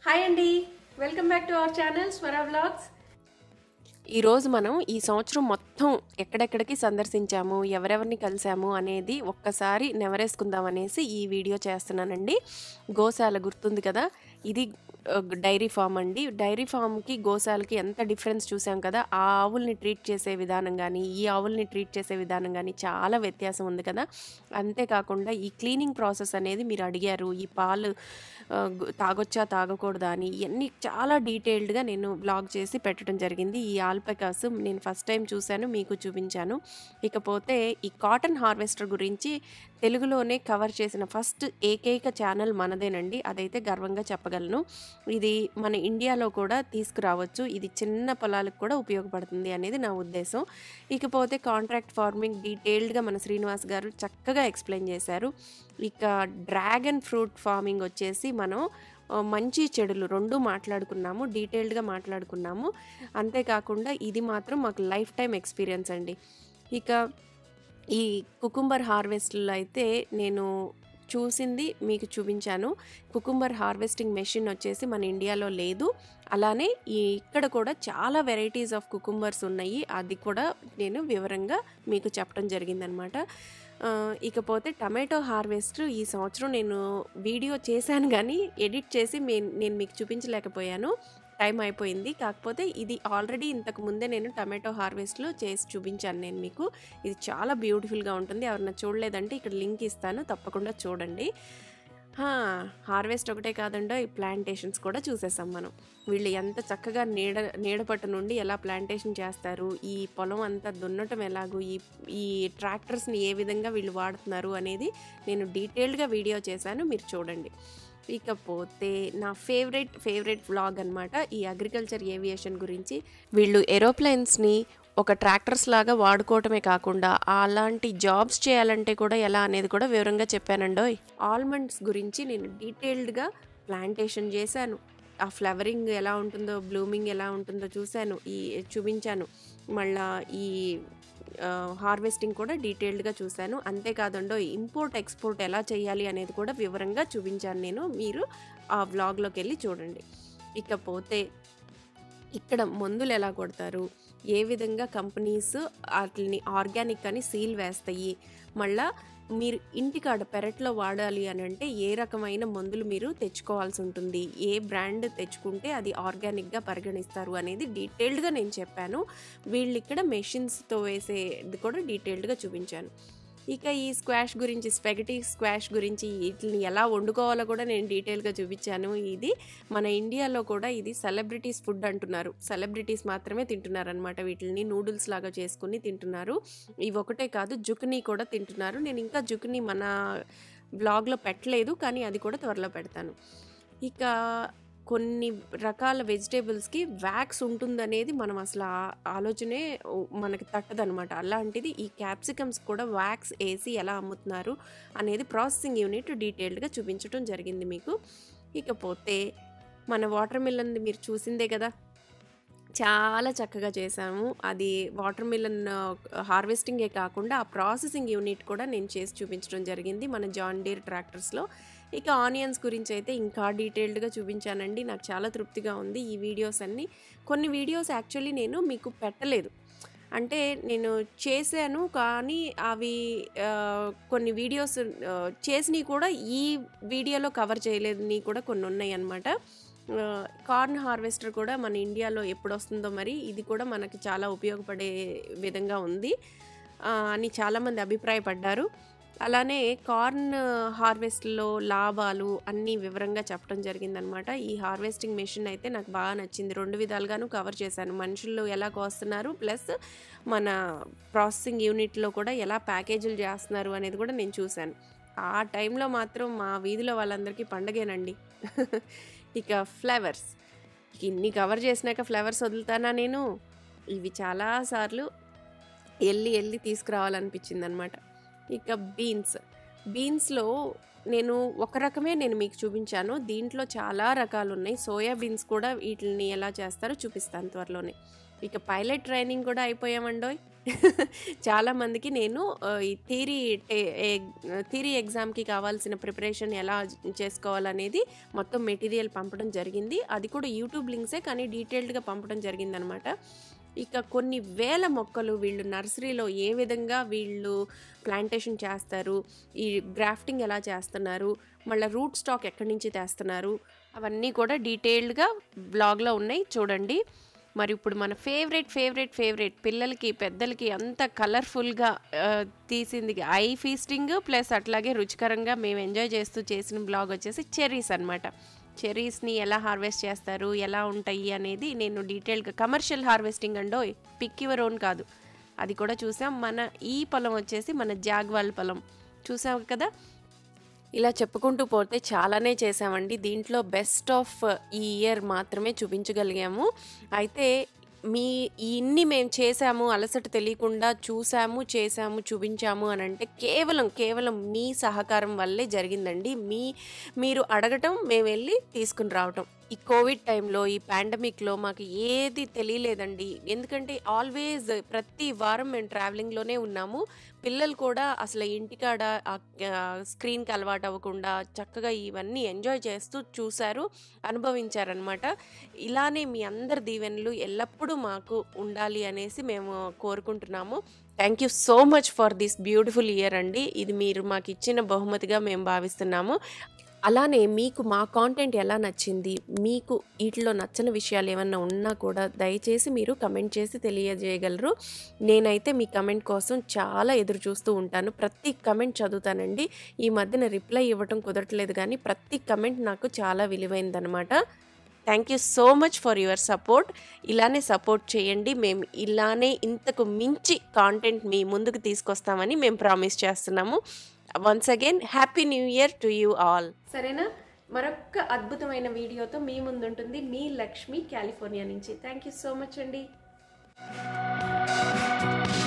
hi అండి welcome back to our channel Swara vlogs ఈరోజు మనం ఈ సంవత్సరం మొత్తం ఎక్కడెక్కడికి సందర్శించాము ఎవరెవరిని కలిసాము అనేది ఒక్కసారి నెవరేసుకుందాం అనేసి ఈ వీడియో చేస్తున్నానండి గోశాల గుర్తుంది కదా ఇది ఆ, డైరీ ఫామ్ అండి డైరీ ఫామ్కి గోశాలకి ఎంత డిఫరెన్స్ చూసాం కదా ఆ ఆవుల్ని ట్రీట్ చేసే విధానం కానీ ఈ ఆవుల్ని ట్రీట్ చేసే విధానం కానీ చాలా వ్యత్యాసం ఉంది కదా అంతేకాకుండా ఈ క్లీనింగ్ ప్రాసెస్ అనేది మీరు అడిగారు ఈ పాలు ఆ, గు- తాగొచ్చా తాగకూడదా అని ఇవన్నీ చాలా డీటెయిల్డ్గా నేను బ్లాగ్ చేసి పెట్టడం జరిగింది ఈ ఆల్పకాస్ నేను ఫస్ట్ టైం చూశాను మీకు చూపించాను ఇకపోతే ఈ కాటన్ హార్వెస్టర్ గురించి తెలుగులోనే కవర్ చేసిన ఫస్ట్ ఏకైక ఛానల్ మనదేనండి అదైతే గర్వంగా చెప్పగలను ఇది మన ఇండియాలో కూడా తీసుకురావచ్చు ఇది చిన్న పొలాలకు కూడా ఉపయోగపడుతుంది అనేది నా ఉద్దేశం ఇకపోతే కాంట్రాక్ట్ ఫార్మింగ్ డీటెయిల్డ్గా మన శ్రీనివాస్ గారు చక్కగా ఎక్స్ప్లెయిన్ చేశారు ఇక డ్రాగన్ ఫ్రూట్ ఫార్మింగ్ వచ్చేసి మనం ఆ, మంచి చెడులు రెండు మాట్లాడుకున్నాము డీటెయిల్డ్గా మాట్లాడుకున్నాము అంతేకాకుండా ఇది మాత్రం మాకు లైఫ్ టైం ఎక్స్పీరియన్స్ అండి ఇక ఈ కుకుంబర్ హార్వెస్ట్లో అయితే నేను చూసింది మీకు చూపించాను కుకుంబర్ హార్వెస్టింగ్ మెషిన్ వచ్చేసి మన ఇండియాలో లేదు అలానే ఈ ఇక్కడ కూడా చాలా వెరైటీస్ ఆఫ్ కుకుంబర్స్ ఉన్నాయి అది కూడా నేను వివరంగా మీకు చెప్పడం జరిగిందనమాట ఆ, ఇకపోతే టమాటో హార్వెస్ట్ ఈ సంవత్సరం నేను వీడియో చేశాను కానీ ఎడిట్ చేసి మే- నేను మీకు చూపించలేకపోయాను టైం అయిపోయింది కాకపోతే ఇది ఆల్రెడీ ఇంతకు ముందే నేను టమాటో హార్వెస్ట్లో చేసి చూపించాను నేను మీకు ఇది చాలా బ్యూటిఫుల్గా ఉంటుంది ఎవరన్నా చూడలేదంటే ఇక్కడ లింక్ ఇస్తాను తప్పకుండా చూడండి హా, హార్వెస్ట్ ఒకటే కాదండో ఈ ప్లాంటేషన్స్ కూడా చూసేసాం మనం వీళ్ళు ఎంత చక్కగా నీడ నీడపట్టు నుండి ఎలా ప్లాంటేషన్ చేస్తారు ఈ పొలం అంతా దున్నటం ఎలాగో ఈ ఈ ట్రాక్టర్స్ని ఏ విధంగా వీళ్ళు వాడుతున్నారు అనేది నేను డీటెయిల్డ్గా వీడియో చేశాను మీరు చూడండి ఇకపోతే నా ఫేవరెట్ ఫేవరెట్ వ్లాగ్ అనమాట ఈ అగ్రికల్చర్ ఏవియేషన్ గురించి వీళ్ళు ఏరోప్లేన్స్ని ఒక ట్రాక్టర్స్ లాగా వాడుకోవటమే కాకుండా అలాంటి జాబ్స్ చేయాలంటే కూడా ఎలా అనేది కూడా వివరంగా చెప్పానండోయ్ ఆల్మండ్స్ గురించి నేను డీటెయిల్డ్గా ప్లాంటేషన్ చేశాను ఆ ఫ్లవరింగ్ ఎలా ఉంటుందో బ్లూమింగ్ ఎలా ఉంటుందో చూశాను ఈ చూపించాను మళ్ళా ఈ హార్వెస్టింగ్ కూడా డీటెయిల్డ్గా చూశాను అంతేకాదండో ఇంపోర్ట్ ఎక్స్పోర్ట్ ఎలా చేయాలి అనేది కూడా వివరంగా చూపించాను నేను మీరు ఆ వ్లాగ్లోకి వెళ్ళి చూడండి ఇకపోతే ఇక్కడ మందులు ఎలా కొడతారు ఏ విధంగా కంపెనీస్ వాటిని ఆర్గానిక్ అని సీల్ వేస్తాయి మళ్ళా మీరు ఇంటికాడ పెరట్లో వాడాలి అని అంటే ఏ రకమైన మందులు మీరు తెచ్చుకోవాల్సి ఉంటుంది ఏ బ్రాండ్ తెచ్చుకుంటే అది ఆర్గానిక్గా పరిగణిస్తారు అనేది డీటెయిల్డ్గా నేను చెప్పాను వీళ్ళు ఇక్కడ మెషిన్స్తో వేసేది కూడా డీటెయిల్డ్గా చూపించాను ఇక ఈ స్క్వాష్ గురించి స్పెగటీ స్క్వాష్ గురించి వీటిని ఎలా వండుకోవాలో కూడా నేను డీటెయిల్గా చూపించాను ఇది మన ఇండియాలో కూడా ఇది సెలబ్రిటీస్ ఫుడ్ అంటున్నారు సెలబ్రిటీస్ మాత్రమే తింటున్నారు అనమాట వీటిని నూడిల్స్ లాగా చేసుకుని తింటున్నారు ఇవి ఒకటే కాదు జుక్ని కూడా తింటున్నారు నేను ఇంకా జుక్ని మన బ్లాగ్లో పెట్టలేదు కానీ అది కూడా త్వరలో పెడతాను ఇక కొన్ని రకాల వెజిటేబుల్స్కి వ్యాక్స్ ఉంటుందనేది మనం అసలు ఆ- ఆలోచనే ఉ- మనకి తట్టదనమాట అలాంటిది ఈ క్యాప్సికమ్స్ కూడా వ్యాక్స్ వేసి ఎలా అమ్ముతున్నారు అనేది ప్రాసెసింగ్ యూనిట్ డీటెయిల్డ్గా చూపించడం జరిగింది మీకు ఇకపోతే మన వాటర్ మిలన్ మీరు చూసిందే కదా చాలా చక్కగా చేశాము అది వాటర్ మిలన్ హార్వెస్టింగే కాకుండా ఆ ప్రాసెసింగ్ యూనిట్ కూడా నేను చేసి చూపించడం జరిగింది మన జాన్ డీర్ ట్రాక్టర్స్లో ఇక ఆనియన్స్ గురించి అయితే ఇంకా డీటెయిల్డ్గా చూపించానండి నాకు చాలా తృప్తిగా ఉంది ఈ వీడియోస్ అన్నీ కొన్ని వీడియోస్ యాక్చువల్లీ నేను మీకు పెట్టలేదు అంటే నేను చేశాను కానీ అవి ఆ, కొన్ని వీడియోస్ ఆ, చేసినవి కూడా ఈ వీడియోలో కవర్ చేయలేదని కూడా కొన్ని ఉన్నాయి అన్నమాట కార్న్ హార్వెస్టర్ కూడా మన ఇండియాలో ఎప్పుడు వస్తుందో మరి ఇది కూడా మనకి చాలా ఉపయోగపడే విధంగా ఉంది ఆ, అని చాలామంది అభిప్రాయపడ్డారు అలానే కార్న్ హార్వెస్ట్లో లాభాలు అన్నీ వివరంగా చెప్పడం జరిగిందనమాట ఈ హార్వెస్టింగ్ మెషిన్ అయితే నాకు బాగా నచ్చింది రెండు విధాలుగాను కవర్ చేశాను మనుషులు ఎలా కోస్తున్నారు ప్లస్ మన ప్రాసెసింగ్ యూనిట్లో కూడా ఎలా ప్యాకేజీలు చేస్తున్నారు అనేది కూడా నేను చూశాను ఆ టైంలో మాత్రం మా వీధిలో వాళ్ళందరికీ పండగేనండి ఇక ఫ్లవర్స్ ఇన్ని కవర్ చేసినాక ఫ్లవర్స్ వదులుతానా నేను ఇవి చాలాసార్లు వెళ్ళి వెళ్ళి తీసుకురావాలనిపించింది అనమాట ఇక బీన్స్ బీన్స్లో నేను ఒక రకమే నేను మీకు చూపించాను దీంట్లో చాలా రకాలు ఉన్నాయి సోయా బీన్స్ కూడా వీటిని ఎలా చేస్తారో చూపిస్తాను త్వరలోనే ఇక పైలట్ ట్రైనింగ్ కూడా అయిపోయామండోయ్ చాలామందికి నేను ఆ, ఈ థీరీ థీరీ ఎగ్జామ్కి కావాల్సిన ప్రిపరేషన్ ఎలా చేసుకోవాలనేది మొత్తం మెటీరియల్ పంపడం జరిగింది అది కూడా యూట్యూబ్ లింక్సే కానీ డీటెయిల్డ్గా పంపడం జరిగిందనమాట ఇక కొన్ని వేల మొక్కలు వీళ్ళు నర్సరీలో ఏ విధంగా వీళ్ళు ప్లాంటేషన్ చేస్తారు ఈ గ్రాఫ్టింగ్ ఎలా చేస్తున్నారు మళ్ళీ రూట్ స్టాక్ ఎక్కడి నుంచి తెస్తున్నారు అవన్నీ కూడా డీటెయిల్డ్గా బ్లాగ్లో ఉన్నాయి చూడండి మరి ఇప్పుడు మన ఫేవరెట్ ఫేవరెట్ ఫేవరెట్ పిల్లలకి పెద్దలకి అంత కలర్ఫుల్గా తీసింది ఐ ఫీస్టింగ్ ప్లస్ అట్లాగే రుచికరంగా మేము ఎంజాయ్ చేస్తూ చేసిన బ్లాగ్ వచ్చేసి చెర్రీస్ అనమాట చెర్రీస్ని ఎలా హార్వెస్ట్ చేస్తారు ఎలా ఉంటాయి అనేది నేను డీటెయిల్గా కమర్షియల్ హార్వెస్టింగ్ అండో పిక్ యువర్ ఓన్ కాదు అది కూడా చూసాం మన ఈ పొలం వచ్చేసి మన జాగ్వాల్ పొలం చూసాం కదా ఇలా చెప్పుకుంటూ పోతే చాలానే చేసామండి దీంట్లో బెస్ట్ ఆఫ్ ఈ ఇయర్ మాత్రమే చూపించగలిగాము అయితే మీ ఇన్ని మేము చేసాము అలసట తెలియకుండా చూసాము చేసాము చూపించాము అని అంటే కేవలం కేవలం మీ సహకారం వల్లే జరిగిందండి మీ మీరు అడగటం మేము వెళ్ళి తీసుకుని రావటం ఈ కోవిడ్ టైంలో ఈ పాండమిక్లో మాకు ఏది తెలియలేదండి ఎందుకంటే ఆల్వేస్ ప్రతి వారం మేము ట్రావెలింగ్లోనే ఉన్నాము పిల్లలు కూడా అసలు ఇంటికాడ స్క్రీన్కి అలవాటు అవ్వకుండా చక్కగా ఇవన్నీ ఎంజాయ్ చేస్తూ చూశారు అనుభవించారనమాట ఇలానే మీ అందరి దీవెనలు ఎల్లప్పుడూ మాకు ఉండాలి అనేసి మేము కోరుకుంటున్నాము thank you so much for this beautiful year అండి ఇది మీరు మాకు ఇచ్చిన బహుమతిగా మేము భావిస్తున్నాము అలానే మీకు మా కాంటెంట్ ఎలా నచ్చింది మీకు వీటిలో నచ్చని విషయాలు ఏమన్నా ఉన్నా కూడా దయచేసి మీరు కమెంట్ చేసి తెలియజేయగలరు నేనైతే మీ కమెంట్ కోసం చాలా ఎదురు చూస్తూ ఉంటాను ప్రతి కమెంట్ చదువుతానండి ఈ మధ్యన రిప్లై ఇవ్వటం కుదరట్లేదు కానీ ప్రతి కమెంట్ నాకు చాలా విలువైందనమాట thank you so much for your support ఇలానే సపోర్ట్ చేయండి మేము ఇలానే ఇంతకు మించి కాంటెంట్ మీ ముందుకు తీసుకొస్తామని మేము ప్రామిస్ చేస్తున్నాము once again happy new year to you all సరేనా మరొక అద్భుతమైన వీడియోతో మీ ముందుంటుంది మీ లక్ష్మి కాలిఫోర్నియా నుంచి థ్యాంక్ యూ సో మచ్ అండి